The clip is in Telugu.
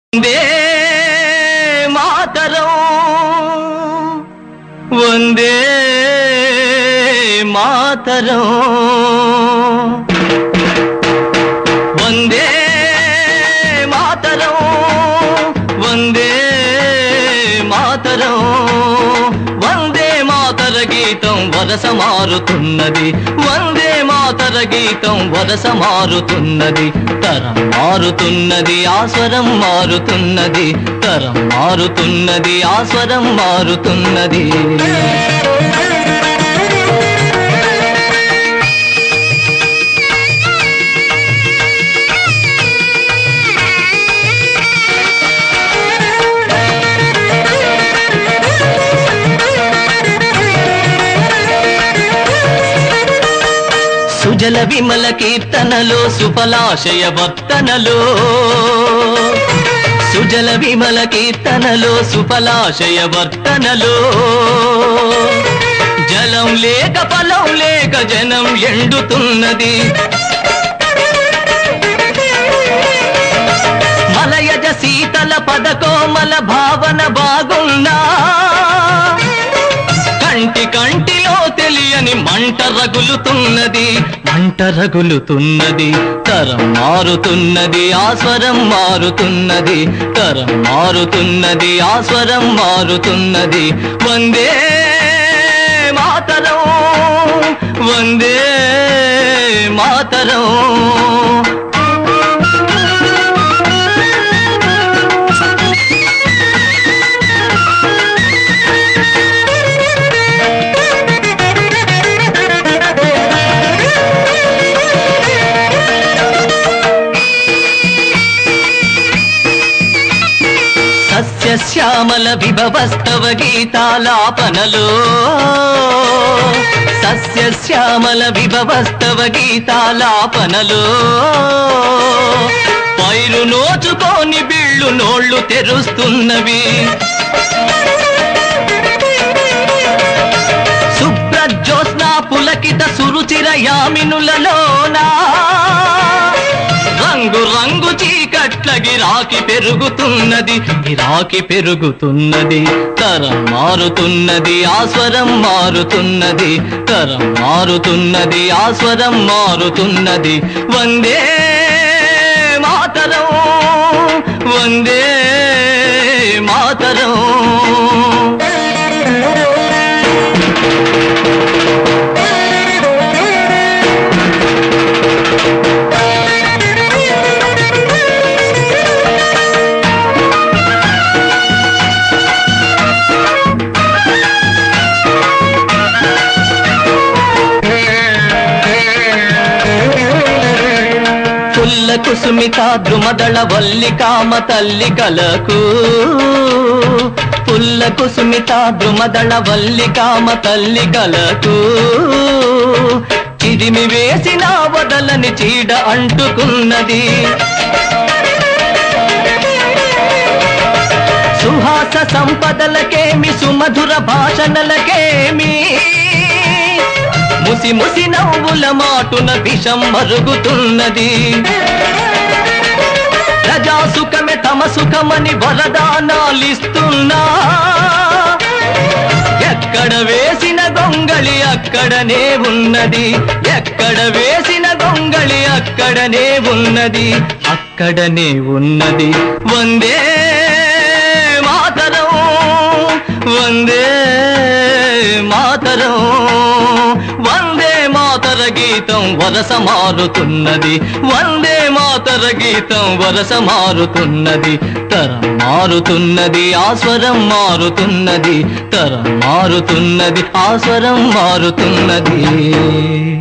వందే మాతరం వందే మాతరం వందే మాతరం వందే మాతరం వందే మాతర గీతం వరస మారుతున్నది వందే మాతర గీతం వరస మారుతున్నది తరం మారుతున్నది ఆస్వరం మారుతున్నది తరం మారుతున్నది ఆస్వరం మారుతున్నది సుజల విమల కీర్తనలో సుఫలాశయ వర్తనలో సుజల విమల కీర్తనలో సుఫలాశయ వర్తనలో జలం లేక ఫలం లేక జనం ఎండుతున్నది మలయజ శీతల పదకోమల భావన బాగున్నా కంటి కంటిలో తెలియని మంట రగులుతున్నది మంట రగులుతున్నది తరం మారుతున్నది ఆస్వరం మారుతున్నది తరం మారుతున్నది ఆస్వరం మారుతున్నది వందే మాతరం వందే మాతరం సస్యశ్యామల విభవస్తవ గీతాలాపనలో సస్యశ్యామల విభవస్తవ గీతాలాపనలో పైరు నోచుకోని బిళ్ళు నోళ్ళు తెరుస్తున్నవి శుభ్రజ్యోత్స్నా పులకిత సురుచిర యామినులలోనా రంగు రంగు చీకట్ల గిరాకి పెరుగుతున్నది గిరాకి పెరుగుతున్నది తరం మారుతున్నది ఆస్వరం మారుతున్నది తరం మారుతున్నది ఆస్వరం మారుతున్నది వందే మాతరం వందే మాతరం పుల్ల కుసుమిత ద్రుమదళ వల్లికామ తల్లి కలకు పుల్ల కుసుమిత ద్రుమదళ వల్లికామ తల్లి కలకు చిరిమి వేసిన వదలని చీడ అంటుకున్నది సుహాస సంపదలకేమి సుమధుర భాషణలకేమి ముసి ముసి నవ్వుల మాటున విషం మరుగుతున్నది ప్రజా సుఖమే తమ సుఖమని వరదానాలిస్తున్నా ఎక్కడ వేసిన గొంగళి అక్కడనే ఉన్నది ఎక్కడ వేసిన గొంగళి అక్కడనే ఉన్నది అక్కడనే ఉన్నది వందే మాతరం వందే మాతరం వందే మాతర గీతం వరస మారుతున్నది వందే మాతర గీతం వరస మారుతున్నది తరం మారుతున్నది ఆస్వరం మారుతున్నది తరం మారుతున్నది ఆస్వరం మారుతున్నది